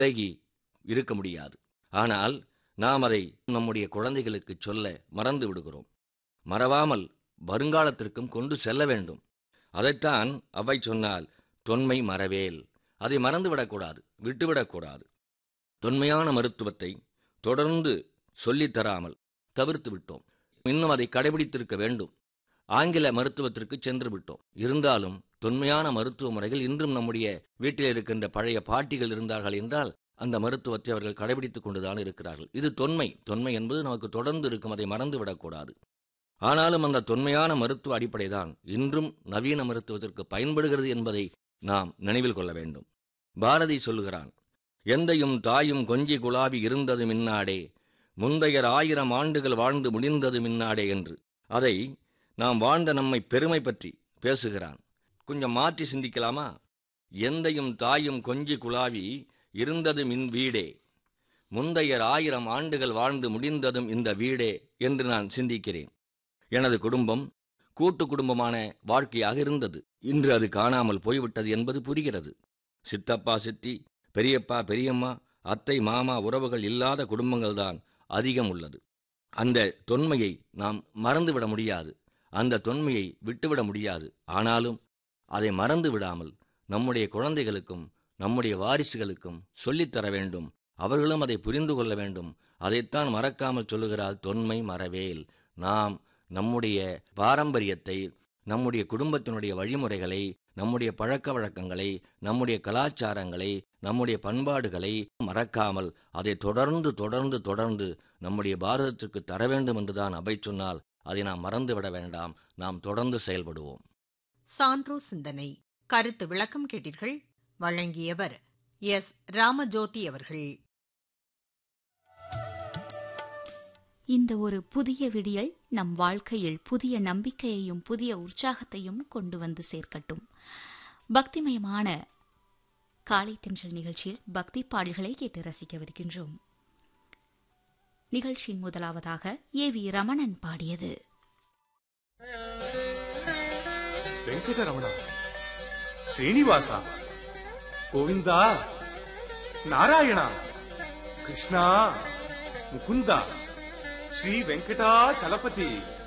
விலகி இருக்க முடியாது ஆனால் நாம் அதை நம்முடைய குழந்தைகளுக்கு சொல்ல மறந்து விடுகிறோம் மறவாமல் வருங்காலத்திற்கும் கொண்டு செல்ல வேண்டும் அதைத்தான் அவை சொன்னால் தொன்மை மறவேல் அதை மறந்துவிடக்கூடாது விட்டுவிடக்கூடாது தொன்மையான மருத்துவத்தை தொடர்ந்து சொல்லித் தராமல் தவிர்த்து விட்டோம் இன்னும் அதை கடைபிடித்திருக்க வேண்டும் ஆங்கில மருத்துவத்திற்கு சென்று விட்டோம் இருந்தாலும் தொன்மையான மருத்துவ முறைகள் இன்றும் நம்முடைய வீட்டில் இருக்கின்ற பழைய பாட்டிகள் இருந்தார்கள் என்றால் அந்த மருத்துவத்தை அவர்கள் கடைபிடித்துக் கொண்டுதான் இருக்கிறார்கள் இது தொன்மை தொன்மை என்பது நமக்கு தொடர்ந்து இருக்கும் அதை மறந்து விடக்கூடாது ஆனாலும் அந்த தொன்மையான மருத்துவ அடிப்படைதான் இன்றும் நவீன மருத்துவத்திற்கு பயன்படுகிறது என்பதை நாம் நினைவில் கொள்ள வேண்டும் பாரதி சொல்லுகிறான் எந்தையும் தாயும் கொஞ்சி குலாவி இருந்தது மின்னாடே முந்தையர் ஆயிரம் ஆண்டுகள் வாழ்ந்து முடிந்தது மின்னாடே என்று அதை நாம் வாழ்ந்த நம்மை பெருமை பற்றி பேசுகிறான் கொஞ்சம் மாற்றி சிந்திக்கலாமா எந்தையும் தாயும் கொஞ்சி குலாவி இருந்தது மின் வீடே முந்தையர் ஆயிரம் ஆண்டுகள் வாழ்ந்து முடிந்ததும் இந்த வீடே என்று நான் சிந்திக்கிறேன் எனது குடும்பம் கூட்டு குடும்பமான வாழ்க்கையாக இருந்தது இன்று அது காணாமல் போய்விட்டது என்பது புரிகிறது சித்தப்பா சித்தி பெரியப்பா பெரியம்மா அத்தை மாமா உறவுகள் இல்லாத குடும்பங்கள்தான் அதிகம் உள்ளது அந்த தொன்மையை நாம் மறந்துவிட முடியாது அந்த தொன்மையை விட்டுவிட முடியாது ஆனாலும் அதை மறந்து விடாமல் நம்முடைய குழந்தைகளுக்கும் நம்முடைய வாரிசுகளுக்கும் சொல்லித்தர வேண்டும் அவர்களும் அதை புரிந்து கொள்ள வேண்டும் அதைத்தான் மறக்காமல் சொல்லுகிறார் தொன்மை மறவேல் நாம் நம்முடைய பாரம்பரியத்தை நம்முடைய குடும்பத்தினுடைய வழிமுறைகளை நம்முடைய பழக்க வழக்கங்களை நம்முடைய கலாச்சாரங்களை நம்முடைய பண்பாடுகளை மறக்காமல் அதை தொடர்ந்து தொடர்ந்து தொடர்ந்து நம்முடைய பாரதத்திற்கு தர வேண்டும் என்றுதான் அவை சொன்னால் அதை நாம் மறந்துவிட வேண்டாம் நாம் தொடர்ந்து செயல்படுவோம் சான்றோ சிந்தனை கருத்து விளக்கம் கேட்டீர்கள் வழங்கியவர் எஸ் ராமஜோதி அவர்கள் இந்த ஒரு புதிய விடியல் நம் வாழ்க்கையில் புதிய நம்பிக்கையையும் புதிய உற்சாகத்தையும் கொண்டு வந்து சேர்க்கட்டும் பக்திமயமான காலை தென்றல் நிகழ்ச்சியில் பக்தி பாடல்களை கேட்டு ரசிக்கவிருக்கின்றோம் நிகழ்ச்சியின் முதலாவதாக ஏ வி ரமணன் பாடியது వెంకటరమణ శ్రీనివాస గోవింద నారాయణ కృష్ణ ముకుంద శ్రీ వెంకటాచలపతి